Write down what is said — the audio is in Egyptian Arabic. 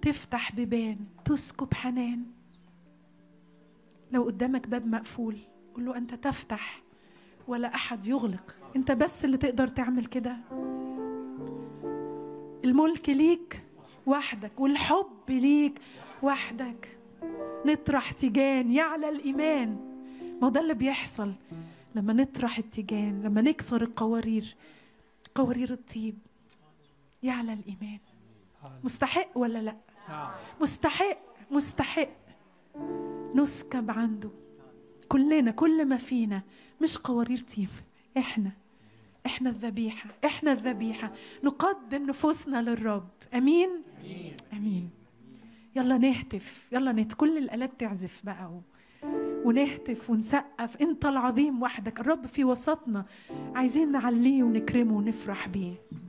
تفتح بيبان تسكب حنان لو قدامك باب مقفول قول له انت تفتح ولا احد يغلق انت بس اللي تقدر تعمل كده الملك ليك وحدك والحب ليك وحدك نطرح تيجان يعلى الايمان ما ده اللي بيحصل لما نطرح التيجان لما نكسر القوارير قوارير الطيب يعلى الايمان مستحق ولا لا مستحق مستحق نسكب عنده كلنا كل ما فينا مش قوارير طيب احنا احنا الذبيحه احنا الذبيحه نقدم نفوسنا للرب امين امين, أمين. يلا نهتف يلا نهتف كل الالات تعزف بقى و... ونهتف ونسقف انت العظيم وحدك الرب في وسطنا عايزين نعليه ونكرمه ونفرح بيه